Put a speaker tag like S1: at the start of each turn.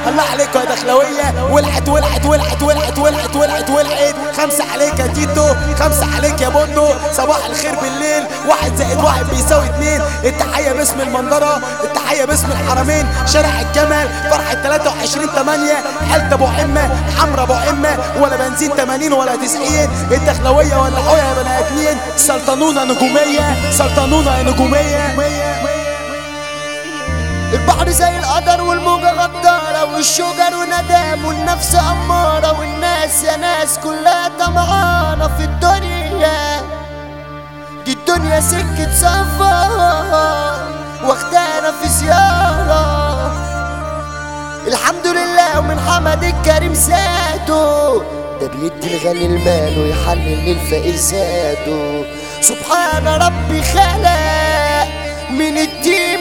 S1: الله عليكم يا دخلويه ولعت ولعت ولعت ولعت ولعت ولعت ولعت خمسه عليك يا تيتو خمسه عليك يا بندو صباح الخير بالليل واحد زائد واحد بيساوي اتنين التحيه باسم المنظره التحيه باسم الحرمين شارع الجمل فرحه 23 8 حلت ابو حمه حمرا ابو حمه ولا بنزين 80 ولا 90 الدخلويه ولا حويه يا بني ادمين سلطنونه نجوميه سلطنونه نجوميه
S2: البحر زي القدر والموجة غدارة والشجر وندام والنفس أمارة والناس يا ناس كلها طمعانة في الدنيا دي الدنيا سكة سفر واخدانا في زيارة الحمد لله ومن حمد الكريم زاده ده بيدي الغني المال ويحلل للفقير زاده سبحان ربي خلق من الدين